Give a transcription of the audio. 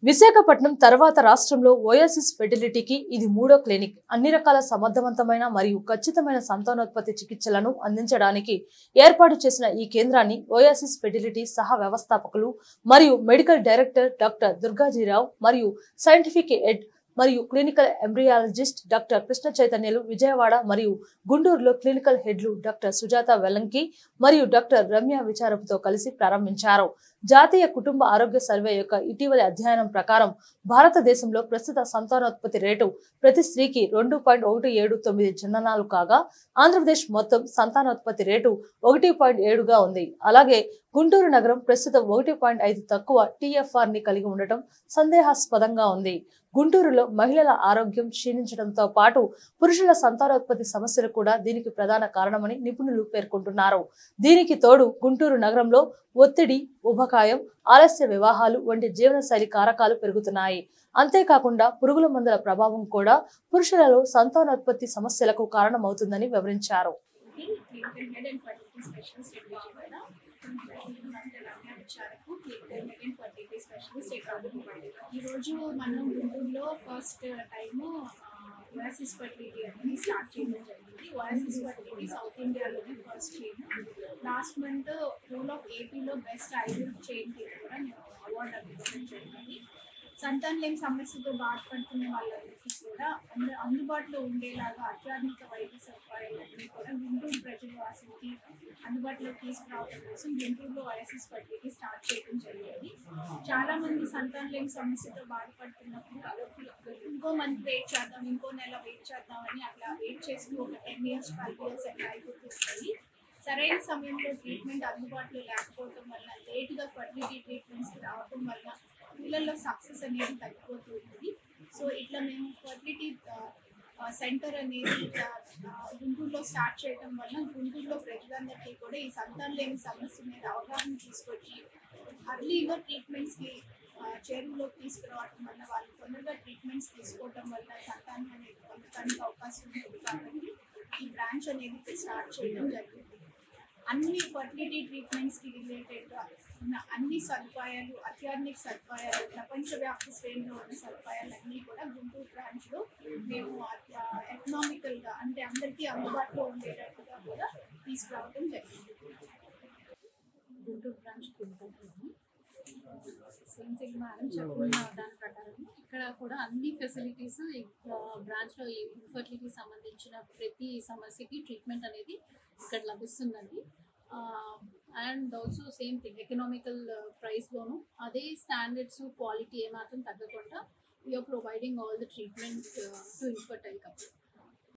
విశాఖపట్నం తర్వాత రాష్ట్రంలో ఓయాసిస్ ఫెర్టిలిటీకి ఇది మూడో క్లినిక్ అన్ని రకాల సమర్థవంతమైన మరియు ఖచ్చితమైన సంతానోత్పత్తి చికిత్సలను అందించడానికి ఏర్పాటు చేసిన ఈ కేంద్రాన్ని ఓయాసిస్ ఫెర్టిలిటీ సహ వ్యవస్థాపకులు మరియు మెడికల్ డైరెక్టర్ డాక్టర్ దుర్గాజీరావు మరియు సైంటిఫిక్ హెడ్ మరియు క్లినికల్ ఎంబ్రియాలజిస్ట్ డాక్టర్ కృష్ణ చైతన్యలు విజయవాడ మరియు గుంటూరులో క్లినికల్ హెడ్లు డాక్టర్ సుజాత వెల్లంకి మరియు డాక్టర్ రమ్య విచారపుతో కలిసి ప్రారంభించారు జాతీయ కుటుంబ ఆరోగ్య సర్వే యొక్క ఇటీవలి అధ్యయనం ప్రకారం భారతదేశంలో ప్రస్తుత సంతానోత్పత్తి రేటు ప్రతి స్త్రీకి రెండు పాయింట్ ఒకటి ఏడు తొమ్మిది జననాలు కాగా ఆంధ్రప్రదేశ్ మొత్తం సంతానోత్పత్తి రేటు ఒకటి పాయింట్ ఏడుగా ఉంది అలాగే గుంటూరు నగరం ప్రస్తుతం ఒకటి పాయింట్ ఐదు తక్కువ టీఎఫ్ఆర్ ని కలిగి ఉండటం సందేహాస్పదంగా ఉంది గుంటూరులో మహిళల ఆరోగ్యం క్షీణించడంతో పాటు పురుషుల సంతానోత్పత్తి సమస్యలు కూడా దీనికి ప్రధాన కారణమని నిపుణులు పేర్కొంటున్నారు దీనికి తోడు గుంటూరు నగరంలో ఒత్తిడి ఉబకాయం ఆలస్య వివాహాలు వంటి జీవనశైలి కారకాలు పెరుగుతున్నాయి అంతేకాకుండా పురుగుల మందుల ప్రభావం కూడా పురుషులలో సంతానోత్పత్తి సమస్యలకు కారణమవుతుందని వివరించారు clinical head and fertility specialist in Vijayawada Telangana విచారకు clinical head and fertility specialist ఇక్కడ ఈరోజు మనం గుంటూరులో ఫస్ట్ టైము ఓయాసిస్ ఫర్టిలిటీ అనేది స్టార్ట్ చేయడం జరిగింది ఓయాసిస్ ఫర్టిలిటీ సౌత్ ఇండియాలోనే first chain last month rule of ఏపీలో బెస్ట్ ఐదు చైన్కి కూడా నేను అవార్డు అందించడం జరిగింది సంతానం లేని సమస్యతో బాధపడుతున్న వాళ్ళందరికీ కూడా అందు అందుబాటులో ఉండేలాగా అత్యాధునిక వైద్య సదుపాయాలన్నీ కూడా గుంటూరు ప్రజల వాసులకి అందుబాటులో తీసుకురావడం కోసం గుంటూరులో ఓఎస్ఎస్ ఫర్టిలిటీ స్టార్ట్ చేయడం జరిగింది చాలా మంది సంతానం లేని సమస్యతో బాధపడుతున్నప్పుడు ఇంకో మంత్ వెయిట్ చేద్దాం ఇంకో నెల వెయిట్ చేద్దాం అని అట్లా వెయిట్ చేస్తూ ఒక టెన్ ఇయర్స్ ట్వెల్వ్ ఇయర్స్ అట్లా అయిపోతుంది సరైన సమయంలో ట్రీట్మెంట్ అందుబాటులో లేకపోవడం వల్ల లేట్గా ఫర్టిలిటీ ట్రీట్మెంట్స్కి రావడం వల్ల పిల్లల్లో సక్సెస్ అనేది తగ్గిపోతూ ఉంటుంది సో ఇట్లా మేము ఫర్టిలిటీ సెంటర్ అనేది ఇట్లా ఆ, గుంటూరులో స్టార్ట్ చేయడం వల్ల గుంటూరులో ప్రజలందరికీ కూడా ఈ సంతానం లేని సమస్య మీద అవగాహన తీసుకొచ్చి అర్లీగా ట్రీట్మెంట్స్కి చేరువులోకి తీసుకురావడం వల్ల వాళ్ళు తొందరగా ట్రీట్మెంట్స్ తీసుకోవడం వల్ల సంతానం అనేది పొందడానికి అవకాశం ఉంటుంది కాబట్టి ఈ బ్రాంచ్ అనేది స్టార్ట్ చేయడం జరిగింది అన్ని ఫర్టిలిటీ ట్రీట్మెంట్స్కి రిలేటెడ్గా ఉన్న అన్ని సదుపాయాలు అత్యాధునిక సదుపాయాలు ప్రపంచవ్యాప్త శ్రేణిలో ఉన్న సదుపాయాలు అన్నీ కూడా గుంటూరు బ్రాంచ్లో మేము ఎకనామికల్గా అంటే అందరికీ అందుబాటులో ఉండేటట్టుగా కూడా తీసుకురావడం జరిగింది Guntur branch clinical same thing madam చెప్పుకున్న దాని ప్రకారం ఇక్కడ కూడా అన్ని ఫెసిలిటీస్ బ్రాంచ్లో ఇన్ఫర్టిలిటీ సంబంధించిన ప్రతి సమస్యకి ట్రీట్మెంట్ అనేది ఇక్కడ లభిస్తుందండి and also same thing economical ప్రైస్లోను అదే స్టాండర్డ్స్ క్వాలిటీ ఏమాత్రం తగ్గకుండా we are providing all the treatment to infertile couple